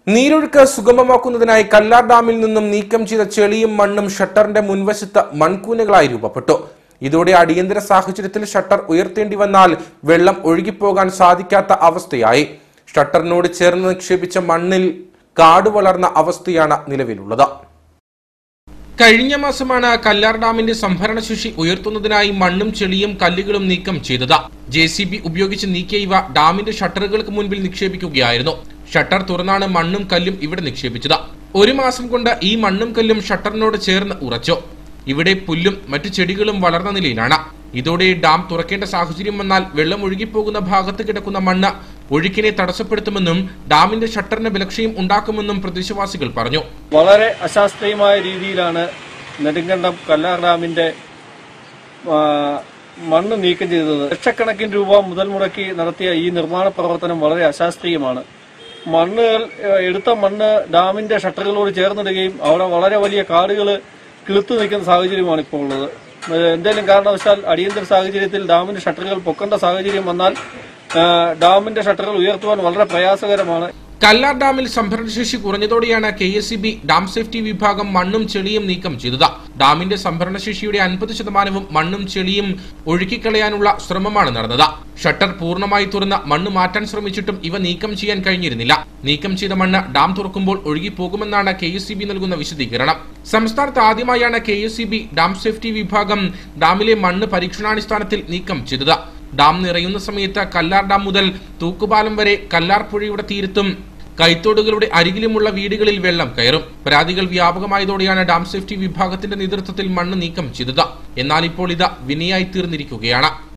നീരൊഴുക്ക് സുഗമമാക്കുന്നതിനായി കല്ലാർ ഡാമിൽ നിന്നും നീക്കം ചെയ്ത ചെളിയും മണ്ണും ഷട്ടറിന്റെ മുൻവശത്ത് മൺകൂനകളായി രൂപപ്പെട്ടു ഇതോടെ അടിയന്തര സാഹചര്യത്തിൽ ഷട്ടർ ഉയർത്തേണ്ടി വന്നാൽ വെള്ളം ഒഴുകിപ്പോകാൻ സാധിക്കാത്ത അവസ്ഥയായി ഷട്ടറിനോട് ചേർന്ന് നിക്ഷേപിച്ച മണ്ണിൽ കാട് വളർന്ന അവസ്ഥയാണ് നിലവിലുള്ളത് കഴിഞ്ഞ മാസമാണ് കല്ലാർ ഡാമിന്റെ സംഭരണശേഷി ഉയർത്തുന്നതിനായി മണ്ണും ചെളിയും കല്ലുകളും നീക്കം ചെയ്തത് ജെ സി ബി ഉപയോഗിച്ച് നീക്കിയ ഇവ ഡാമിന്റെ ഷട്ടറുകൾക്ക് മുൻപിൽ നിക്ഷേപിക്കുകയായിരുന്നു ഷട്ടർ തുറന്നാണ് മണ്ണും കല്ലും ഇവിടെ നിക്ഷേപിച്ചത് ഒരു മാസം കൊണ്ട് ഈ മണ്ണും കല്ലും ഷട്ടറിനോട് ചേർന്ന് ഉറച്ചു ഇവിടെ പുല്ലും മറ്റു ചെടികളും വളർന്ന നിലയിലാണ് ഇതോടെ ഡാം തുറക്കേണ്ട സാഹചര്യം വന്നാൽ വെള്ളം ഒഴുകിപ്പോകുന്ന ഭാഗത്ത് കിടക്കുന്ന മണ്ണ് ഒഴുക്കിനെ തടസ്സപ്പെടുത്തുമെന്നും ഡാമിന്റെ ഷട്ടറിന് വിലക്ഷയം ഉണ്ടാക്കുമെന്നും പ്രദേശവാസികൾ പറഞ്ഞു വളരെ അശാസ്ത്രീയമായ രീതിയിലാണ് നെടുങ്കണ്ടം കല്ലാർ ഡാമിന്റെ ആ, മണ്ണ് നീക്കം ചെയ്തത് ലക്ഷക്കണക്കിന് രൂപ മുതൽ മുടക്കി നടത്തിയ ഈ നിർമ്മാണ പ്രവർത്തനം വളരെ അശാസ്ത്രീയമാണ് മണ്ണുകൾ ഏ, എടുത്ത മണ്ണ് ഡാമിന്റെ ഷട്ടറുകളോട് ചേർന്നിടുകയും അവിടെ വളരെ വലിയ കാടുകൾ കിളുത്തു നിൽക്കുന്ന സാഹചര്യമാണ് ഇപ്പോൾ ഉള്ളത് ഏ, എന്തെങ്കിലും കാരണവശാൽ അടിയന്തര സാഹചര്യത്തിൽ ഡാമിന്റെ ഷട്ടറുകൾ പൊക്കേണ്ട സാഹചര്യം വന്നാൽ ആ, ഡാമിന്റെ ഷട്ടറുകൾ ഉയർത്തുവാൻ വളരെ പ്രയാസകരമാണ് കല്ലാർ ഡാമിൽ സംഭരണശേഷി കുറഞ്ഞതോടെയാണ് K S C B dam safety വിഭാഗം മണ്ണും ചെളിയും നീക്കം ചെയ്തത് ഡാമിന്റെ സംഭരണശേഷിയുടെ അൻപത് ശതമാനവും മണ്ണും ചെളിയും ഒഴുക്കിക്കളയാനുള്ള ശ്രമമാണ് നടന്നത് ഷട്ടർ പൂർണ്ണമായി തുറന്ന് മണ്ണ് മാറ്റാൻ ശ്രമിച്ചിട്ടും ഇവ നീക്കം ചെയ്യാൻ കഴിഞ്ഞിരുന്നില്ല നീക്കം ചെയ്ത മണ്ണ് ഡാം തുറക്കുമ്പോൾ ഒഴുകിപ്പോകുമെന്നാണ് കെ എസ് സി ബി നൽകുന്ന വിശദീകരണം സംസ്ഥാനത്ത് ആദ്യമായാണ് K S C B dam safety വിഭാഗം ഡാമിലെ മണ്ണ് പരീക്ഷണാടിസ്ഥാനത്തിൽ നീക്കം ചെയ്തത് ഡാം നിറയുന്ന സമയത്ത് കല്ലാർ ഡാം മുതൽ തൂക്കുപാലം വരെ കല്ലാർ പുഴയുടെ തീരത്തും കൈത്തോടുകളുടെ അരികിലുമുള്ള വീടുകളിൽ വെള്ളം കയറും പരാതികൾ വ്യാപകമായതോടെയാണ് ഡാം സേഫ്റ്റി വിഭാഗത്തിന്റെ നേതൃത്വത്തിൽ മണ്ണ് നീക്കം ചെയ്തത് എന്നാൽ ഇപ്പോൾ ഇത് വിനയായി തീർന്നിരിക്കുകയാണ്